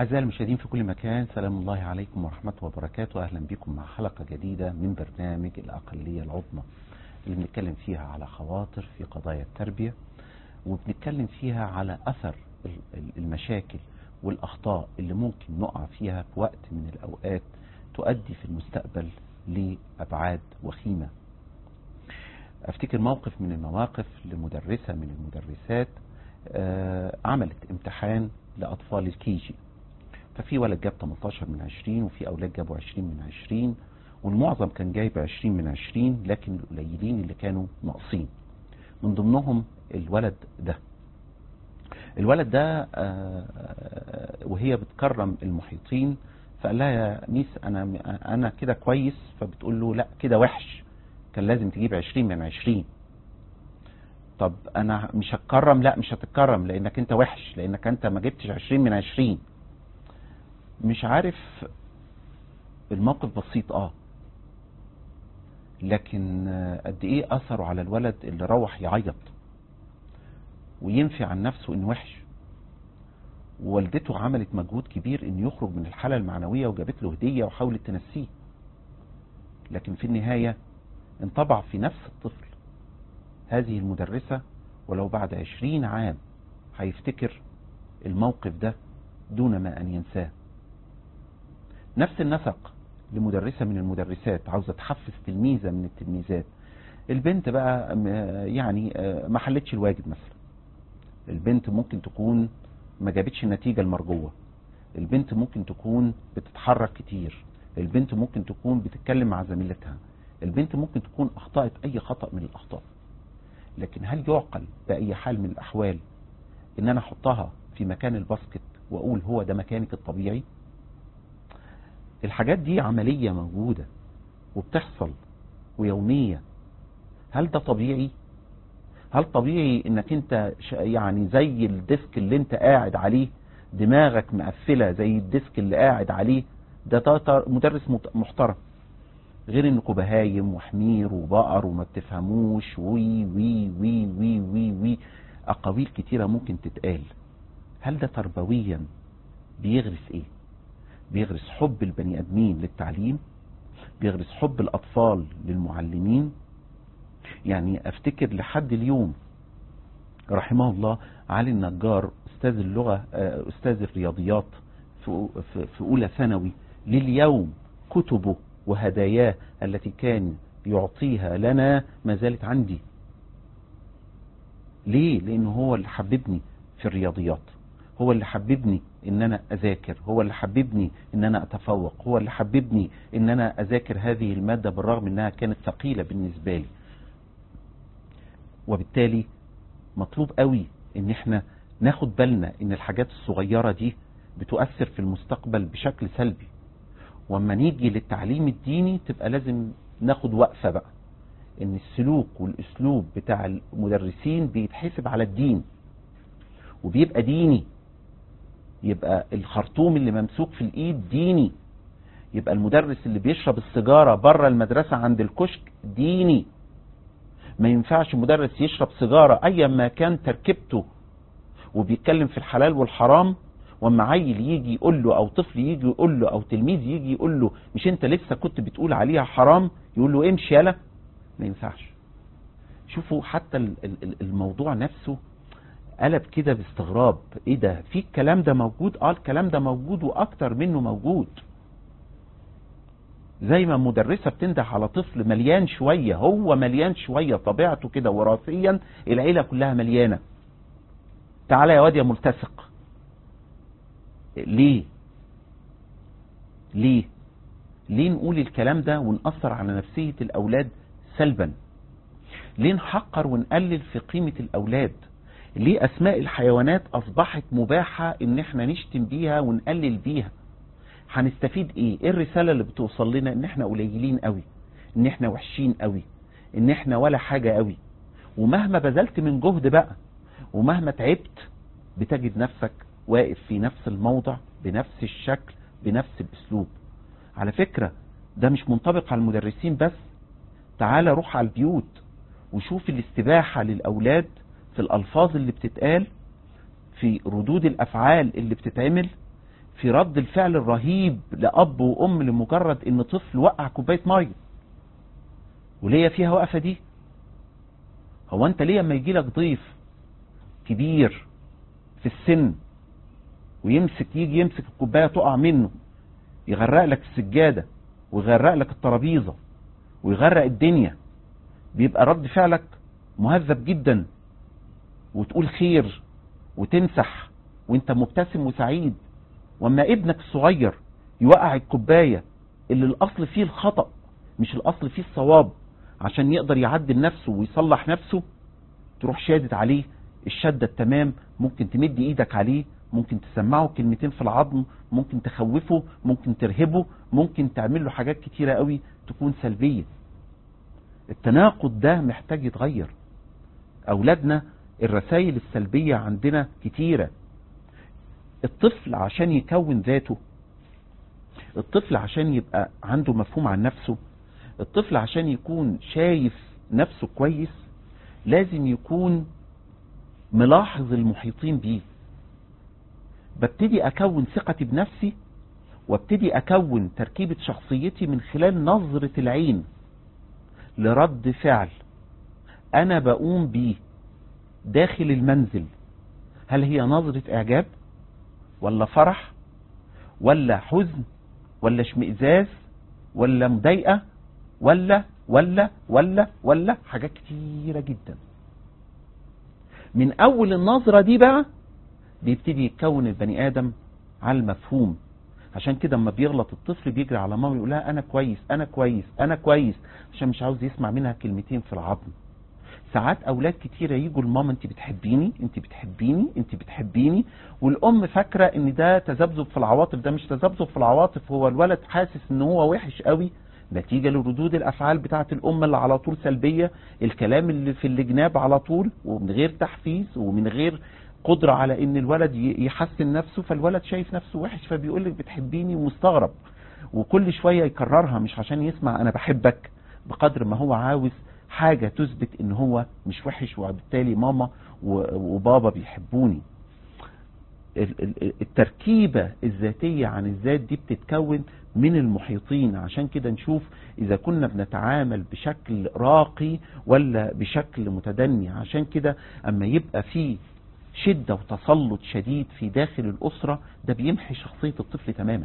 أعزائي المشاهدين في كل مكان سلام الله عليكم ورحمة وبركاته أهلا بكم مع حلقة جديدة من برنامج الأقلية العظمى اللي بنتكلم فيها على خواطر في قضايا التربية وبنتكلم فيها على أثر المشاكل والأخطاء اللي ممكن نقع فيها في وقت من الأوقات تؤدي في المستقبل لأبعاد وخيمة أفتكر موقف من المواقف لمدرسة من المدرسات آه، عملت امتحان لأطفال الكيجي ففي ولد جاب 18 من 20 وفي أولاد جابوا 20 من 20 والمعظم كان جايب 20 من 20 لكن القليلين اللي كانوا ناقصين من ضمنهم الولد ده الولد ده آه، وهي بتكرم المحيطين فقال لها يا ميس انا انا كده كويس فبتقول له لا كده وحش كان لازم تجيب 20 من 20 طب انا مش هتكرم لا مش هتتكرم لانك انت وحش لانك انت ما جبتش 20 من 20 مش عارف الموقف بسيط اه لكن قد ايه اثره على الولد اللي روح يعيط وينفي عن نفسه انه وحش ووالدته عملت مجهود كبير انه يخرج من الحالة المعنوية وجابت له هدية وحاولت تنسيه لكن في النهاية انطبع في نفس الطفل هذه المدرسة ولو بعد عشرين عام هيفتكر الموقف ده دون ما أن ينساه نفس النسق لمدرسة من المدرسات عاوزة تحفز تلميذة من التلميذات البنت بقى يعني ما حلتش الواجب مثلا البنت ممكن تكون ما جابتش النتيجة المرجوة البنت ممكن تكون بتتحرك كتير البنت ممكن تكون بتتكلم مع زميلتها البنت ممكن تكون أخطأت أي خطأ من الأخطاء لكن هل يعقل بأي حال من الأحوال إن أنا أحطها في مكان الباسكت وأقول هو ده مكانك الطبيعي الحاجات دي عملية موجودة وبتحصل ويومية هل ده طبيعي هل طبيعي انك انت يعني زي الديسك اللي انت قاعد عليه دماغك مقفلة زي الديسك اللي قاعد عليه ده مدرس محترم غير انكم بهايم وحمير وبقر وما بتفهموش وي وي وي وي وي وي اقاويل كتيرة ممكن تتقال هل ده تربويا بيغرس ايه بيغرس حب البني ادمين للتعليم بيغرس حب الاطفال للمعلمين يعني افتكر لحد اليوم رحمه الله علي النجار استاذ اللغة استاذ الرياضيات في, في اولى ثانوي لليوم كتبه وهداياه التي كان يعطيها لنا ما زالت عندي ليه لانه هو اللي حببني في الرياضيات هو اللي حببني ان انا اذاكر هو اللي حببني ان انا اتفوق هو اللي حببني ان انا اذاكر هذه المادة بالرغم انها كانت ثقيلة بالنسبة لي وبالتالي مطلوب قوي ان احنا ناخد بالنا ان الحاجات الصغيرة دي بتؤثر في المستقبل بشكل سلبي واما نيجي للتعليم الديني تبقى لازم ناخد وقفة بقى ان السلوك والاسلوب بتاع المدرسين بيتحسب على الدين وبيبقى ديني يبقى الخرطوم اللي ممسوك في الايد ديني يبقى المدرس اللي بيشرب السيجارة بره المدرسة عند الكشك ديني ما ينفعش مدرس يشرب سيجارة ايا ما كان تركيبته وبيتكلم في الحلال والحرام واما عيل يجي يقول له او طفل يجي يقول له او تلميذ يجي يقول له مش انت لسه كنت بتقول عليها حرام يقول له امشي يلا ما ينفعش شوفوا حتى الموضوع نفسه قلب كده باستغراب ايه ده في الكلام ده موجود اه الكلام ده موجود واكتر منه موجود زي ما مدرسة بتنده على طفل مليان شوية هو مليان شوية طبيعته كده وراثيا العيلة كلها مليانة تعالى يا واد يا ملتصق ليه ليه ليه نقول الكلام ده ونأثر على نفسية الأولاد سلبا ليه نحقر ونقلل في قيمة الأولاد ليه أسماء الحيوانات أصبحت مباحة إن احنا نشتم بيها ونقلل بيها هنستفيد ايه ايه الرسالة اللي بتوصل لنا ان احنا قليلين قوي ان احنا وحشين قوي ان احنا ولا حاجة قوي ومهما بذلت من جهد بقى ومهما تعبت بتجد نفسك واقف في نفس الموضع بنفس الشكل بنفس الاسلوب على فكرة ده مش منطبق على المدرسين بس تعال روح على البيوت وشوف الاستباحة للأولاد في الألفاظ اللي بتتقال في ردود الأفعال اللي بتتعمل في رد الفعل الرهيب لأب وأم لمجرد إن طفل وقع كوباية مية وليه فيها وقفة دي هو أنت ليه لما يجي لك ضيف كبير في السن ويمسك يجي يمسك الكوباية تقع منه يغرق لك السجادة ويغرق لك الترابيزة ويغرق الدنيا بيبقى رد فعلك مهذب جدا وتقول خير وتمسح وانت مبتسم وسعيد واما ابنك الصغير يوقع الكوباية اللي الاصل فيه الخطأ مش الاصل فيه الصواب عشان يقدر يعدل نفسه ويصلح نفسه تروح شادد عليه الشدة التمام ممكن تمد ايدك عليه ممكن تسمعه كلمتين في العظم ممكن تخوفه ممكن ترهبه ممكن تعمل له حاجات كتيرة قوي تكون سلبية التناقض ده محتاج يتغير اولادنا الرسائل السلبية عندنا كتيرة الطفل عشان يكون ذاته الطفل عشان يبقى عنده مفهوم عن نفسه الطفل عشان يكون شايف نفسه كويس لازم يكون ملاحظ المحيطين بيه ببتدي اكون ثقتي بنفسي وابتدي اكون تركيبة شخصيتي من خلال نظرة العين لرد فعل انا بقوم بيه داخل المنزل هل هي نظرة اعجاب ولا فرح ولا حزن ولا اشمئزاز ولا مضايقة ولا ولا ولا ولا حاجات كتيرة جدا من اول النظرة دي بقى بيبتدي يتكون البني ادم على المفهوم عشان كده اما بيغلط الطفل بيجري على ماما يقول لها انا كويس انا كويس انا كويس عشان مش عاوز يسمع منها كلمتين في العظم ساعات اولاد كتيره يجوا لماما انت بتحبيني انت بتحبيني انت بتحبيني والام فاكره ان ده تذبذب في العواطف ده مش تذبذب في العواطف هو الولد حاسس ان هو وحش قوي نتيجة لردود الافعال بتاعه الام اللي على طول سلبية الكلام اللي في الجناب على طول ومن غير تحفيز ومن غير قدرة على ان الولد يحسن نفسه فالولد شايف نفسه وحش فبيقول لك بتحبيني ومستغرب وكل شوية يكررها مش عشان يسمع انا بحبك بقدر ما هو عاوز حاجة تثبت ان هو مش وحش وبالتالي ماما وبابا بيحبوني التركيبة الذاتية عن الذات دي بتتكون من المحيطين عشان كده نشوف اذا كنا بنتعامل بشكل راقي ولا بشكل متدني عشان كده اما يبقى في شدة وتسلط شديد في داخل الاسرة ده بيمحي شخصية الطفل تماما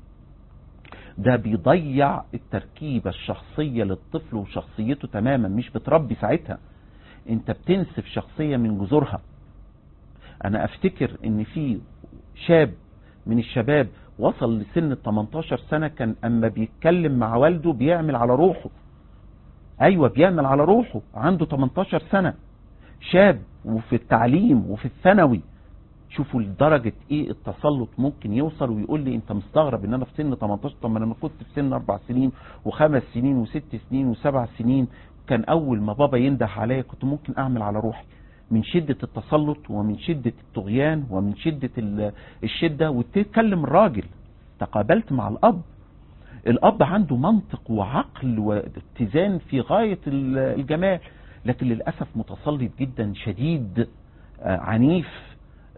ده بيضيع التركيبة الشخصية للطفل وشخصيته تماما مش بتربي ساعتها انت بتنسف شخصية من جذورها انا افتكر ان في شاب من الشباب وصل لسن ال 18 سنة كان اما بيتكلم مع والده بيعمل على روحه ايوه بيعمل على روحه عنده 18 سنة شاب وفي التعليم وفي الثانوي شوفوا لدرجة ايه التسلط ممكن يوصل ويقول لي انت مستغرب ان انا في سن 18 طب ما انا كنت في سن اربع سنين وخمس سنين وست سنين وسبع سنين كان اول ما بابا ينده عليا كنت ممكن اعمل على روحي من شدة التسلط ومن شدة الطغيان ومن شدة الشدة وتتكلم الراجل تقابلت مع الاب الاب عنده منطق وعقل واتزان في غاية الجمال لكن للأسف متسلط جدا شديد عنيف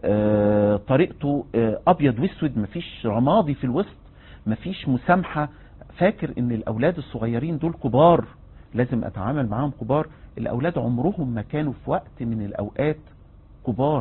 طريقته ابيض واسود مفيش رمادي في الوسط مفيش مسامحة فاكر ان الاولاد الصغيرين دول كبار لازم اتعامل معاهم كبار الاولاد عمرهم ما كانوا في وقت من الاوقات كبار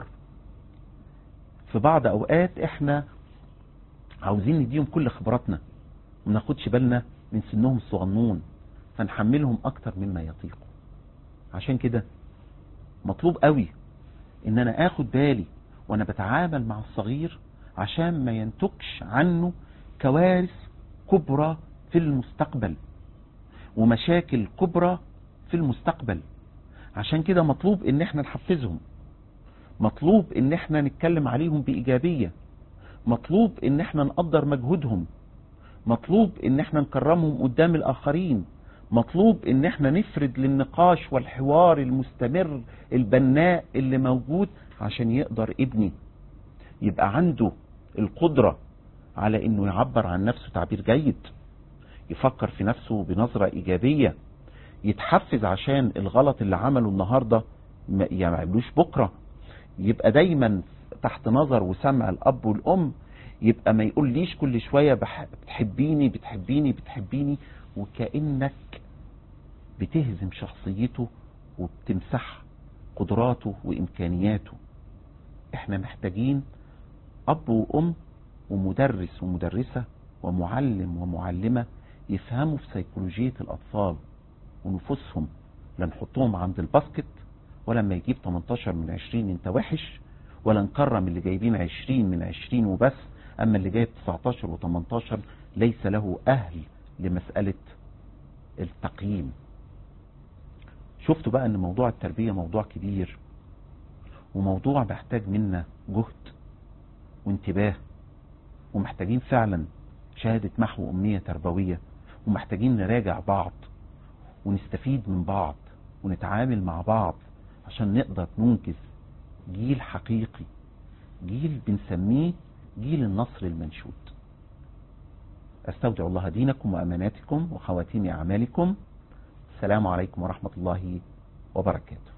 في بعض اوقات احنا عاوزين نديهم كل خبراتنا وما ناخدش بالنا من سنهم الصغنون فنحملهم اكتر مما يطيقوا عشان كده مطلوب قوي ان انا اخد بالي وانا بتعامل مع الصغير عشان ما ينتجش عنه كوارث كبرى في المستقبل ومشاكل كبرى في المستقبل عشان كده مطلوب ان احنا نحفزهم مطلوب ان احنا نتكلم عليهم بإيجابية مطلوب ان احنا نقدر مجهودهم مطلوب ان احنا نكرمهم قدام الاخرين مطلوب ان احنا نفرد للنقاش والحوار المستمر البناء اللي موجود عشان يقدر ابني يبقى عنده القدرة على انه يعبر عن نفسه تعبير جيد يفكر في نفسه بنظرة ايجابية يتحفز عشان الغلط اللي عمله النهاردة ما يعملوش بكرة يبقى دايما تحت نظر وسمع الاب والام يبقى ما يقوليش كل شوية بح- بتحبيني بتحبيني بتحبيني وكأنك بتهزم شخصيته وبتمسح قدراته وإمكانياته احنا محتاجين أب وأم ومدرس ومدرسة ومعلم ومعلمة يفهموا في سيكولوجية الأطفال ونفوسهم لا نحطهم عند الباسكت ولا لما يجيب 18 من 20 انت وحش ولا نكرم اللي جايبين 20 من 20 وبس اما اللي جايب 19 و18 ليس له اهل لمسألة التقييم شفتوا بقى ان موضوع التربية موضوع كبير وموضوع محتاج منا جهد وانتباه ومحتاجين فعلا شهادة محو أمية تربوية ومحتاجين نراجع بعض ونستفيد من بعض ونتعامل مع بعض عشان نقدر ننجز جيل حقيقي جيل بنسميه جيل النصر المنشود استودع الله دينكم واماناتكم وخواتيم اعمالكم السلام عليكم ورحمة الله وبركاته